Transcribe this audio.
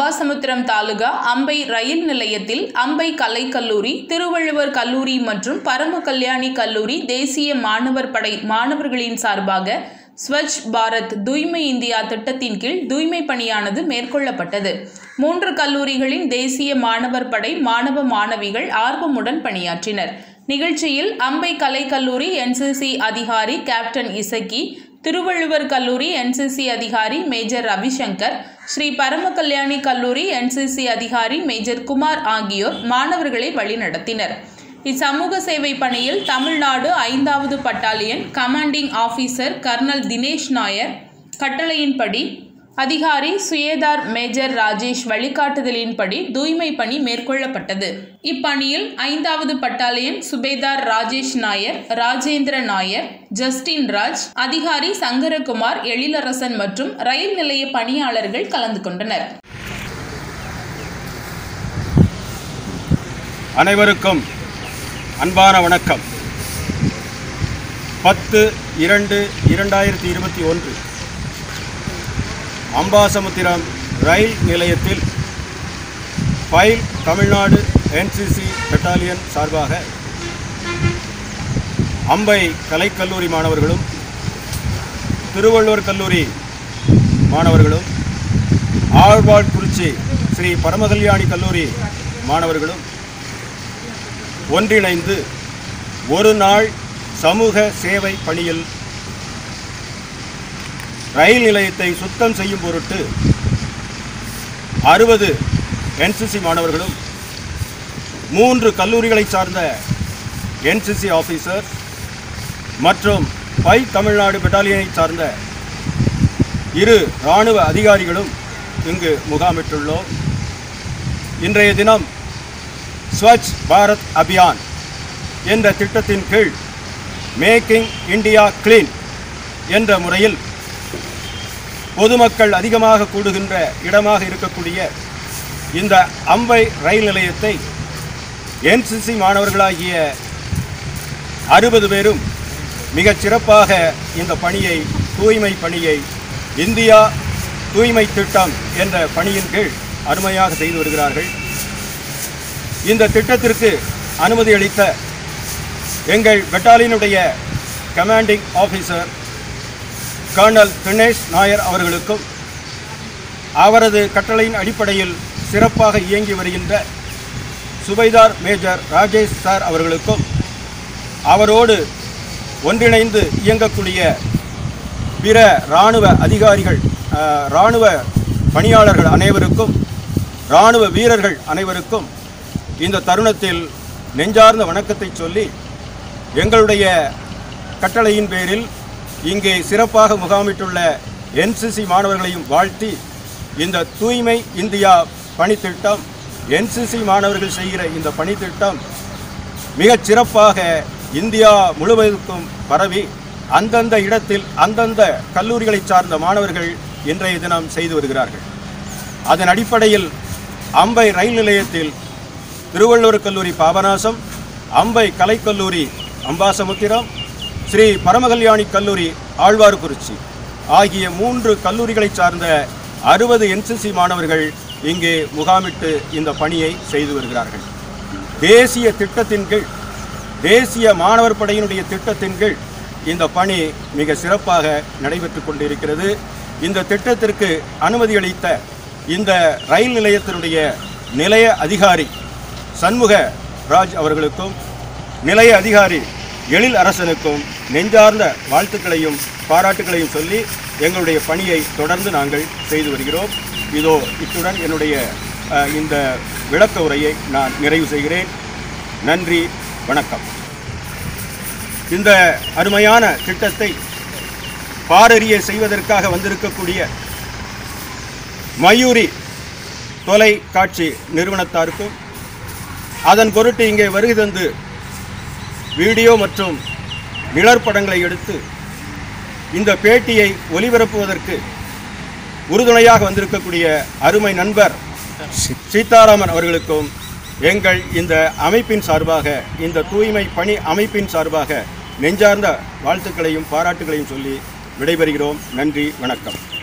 அம்பாசமுத்திரம் தாலுகா அம்பை ரயில் நிலையத்தில் அம்பை கலைக்கல்லூரி திருவள்ளுவர் கல்லூரி மற்றும் பரம கல்யாணி கல்லூரி தேசிய மாணவர் படை மாணவர்களின் சார்பாக ஸ்வச் பாரத் தூய்மை இந்தியா திட்டத்தின் கீழ் தூய்மை பணியானது மேற்கொள்ளப்பட்டது மூன்று கல்லூரிகளின் தேசிய மாணவர் படை மாணவ மாணவிகள் ஆர்வமுடன் பணியாற்றினர் நிகழ்ச்சியில் அம்பை கலைக்கல்லூரி என்சிசி அதிகாரி கேப்டன் இசக்கி திருவள்ளுவர் கல்லூரி என்சிசி அதிகாரி மேஜர் ரவிசங்கர் ஸ்ரீ பரம கல்யாணி கல்லூரி என்சிசி அதிகாரி மேஜர் குமார் ஆகியோர் மாணவர்களை வழிநடத்தினர் இச்சமூக சேவை பணியில் தமிழ்நாடு ஐந்தாவது battalion commanding officer colonel Dinesh Nair கட்டளையின்படி அதிகாரி சுயேதார் மேஜர் ராஜேஷ் வழிகாட்டுதலின்படி தூய்மை பணி மேற்கொள்ளப்பட்டது இப்பணியில் ஐந்தாவது பட்டாலியன் சுபேதார் ராஜேஷ் நாயர் ராஜேந்திர நாயர் ஜஸ்டின் ராஜ் அதிகாரி சங்கரகுமார் எழிலரசன் மற்றும் ரயில் நிலைய பணியாளர்கள் கலந்து கொண்டனர் அனைவருக்கும் அன்பான வணக்கம் பத்து இரண்டு இரண்டாயிரத்தி இருபத்தி ஒன்று அம்பாசமுத்திரம் ரயில் நிலையத்தில் ஃபைல் தமிழ்நாடு என்சிசி பெட்டாலியன் சார்பாக அம்பை கலைக்கல்லூரி மாணவர்களும் திருவள்ளுவர் கல்லூரி மாணவர்களும் ஆழ்வார்குறிச்சி ஸ்ரீ பரமகல்யாணி கல்லூரி மாணவர்களும் ஒன்றிணைந்து ஒரு நாள் சமூக சேவை பணியில் ரயில் நிலையத்தை சுத்தம் செய்யும் பொருட்டு அறுபது என்சிசி மாணவர்களும் மூன்று கல்லூரிகளை சார்ந்த என்சிசி ஆஃபீஸர் மற்றும் பை தமிழ்நாடு பெட்டாலியனை சார்ந்த இரு இராணுவ அதிகாரிகளும் இங்கு முகாமிட்டுள்ளோம் இன்றைய தினம் ஸ்வச் பாரத் அபியான் என்ற திட்டத்தின் கீழ் மேக்கிங் இந்தியா கிளீன் என்ற முறையில் பொதுமக்கள் அதிகமாக கூடுகின்ற இடமாக இருக்கக்கூடிய இந்த அம்பை ரயில் நிலையத்தை என்சிசி மாணவர்களாகிய அறுபது பேரும் மிகச் சிறப்பாக இந்த பணியை தூய்மை பணியை இந்தியா தூய்மை திட்டம் என்ற பணியின் கீழ் அருமையாக செய்து வருகிறார்கள் இந்த திட்டத்திற்கு அனுமதி அளித்த எங்கள் பெட்டாலியனுடைய commanding officer colonel Dinesh Nair அவர்களுக்கும் அவரது கட்டளையின் அடிப்படையில் சிறப்பாக இயங்கி வருகின்ற சுபைதார் மேஜர் ராஜேஷ் சார் அவர்களுக்கும் அவரோடு ஒன்றிணைந்து இயங்கக்கூடிய பிற இராணுவ அதிகாரிகள் அஹ், இராணுவ பணியாளர்கள் அனைவருக்கும் இராணுவ வீரர்கள் அனைவருக்கும் இந்த தருணத்தில் நெஞ்சார்ந்த வணக்கத்தை சொல்லி எங்களுடைய கட்டளையின் பேரில் இங்கே சிறப்பாக முகாமிட்டுள்ள என்சிசி மாணவர்களையும் வாழ்த்தி இந்த தூய்மை இந்தியா பணித்திட்டம் என்சிசி மாணவர்கள் செய்கிற இந்த பணித்திட்டம் மிகச் சிறப்பாக இந்தியா முழுவதற்கும் பரவி அந்தந்த இடத்தில் அந்தந்த கல்லூரிகளை சார்ந்த மாணவர்கள் இன்றைய தினம் செய்து வருகிறார்கள் அதன் அடிப்படையில் அம்பை ரயில் நிலையத்தில் திருவள்ளுவர் கல்லூரி பாபநாசம் அம்பை கலைக்கல்லூரி அம்பாசமுத்திரம் ஸ்ரீ பரமகல்யாணி கல்லூரி ஆழ்வார்குறிச்சி ஆகிய மூன்று கல்லூரிகளை சார்ந்த அறுபது என்சிசி மாணவர்கள் இங்கே முகாமிட்டு இந்த பணியை செய்து வருகிறார்கள் தேசிய திட்டத்தின் கீழ் தேசிய மாணவர் படையினுடைய திட்டத்தின் கீழ் இந்த பணி மிக சிறப்பாக நடைபெற்று கொண்டிருக்கிறது இந்த திட்டத்திற்கு அனுமதி அளித்த இந்த ரயில் நிலையத்தினுடைய நிலைய அதிகாரி சண்முக ராஜ் அவர்களுக்கும் நிலைய அதிகாரி எழில் அரசனுக்கும் நெஞ்சார்ந்த வாழ்த்துக்களையும் பாராட்டுகளையும் சொல்லி எங்களுடைய பணியை தொடர்ந்து நாங்கள் செய்து வருகிறோம் இதோ இத்துடன் என்னுடைய அஹ், இந்த விளக்க உரையை நான் நிறைவு செய்கிறேன் நன்றி வணக்கம் இந்த அருமையான திட்டத்தை பாரறிய செய்வதற்காக வந்திருக்கக்கூடிய மயூரி தொலைக்காட்சி நிறுவனத்தாருக்கும் அதன் பொருட்டு இங்கே வருகை தந்து வீடியோ மற்றும் நிழற்படங்களை எடுத்து இந்த பேட்டியை ஒளிபரப்புவதற்கு உறுதுணையாக வந்திருக்கக்கூடிய அருமை நண்பர் சீதாராமன் அவர்களுக்கும் எங்கள் இந்த அமைப்பின் சார்பாக இந்த தூய்மை பணி அமைப்பின் சார்பாக நெஞ்சார்ந்த வாழ்த்துக்களையும் பாராட்டுகளையும் சொல்லி விடைபெறுகிறோம் நன்றி வணக்கம்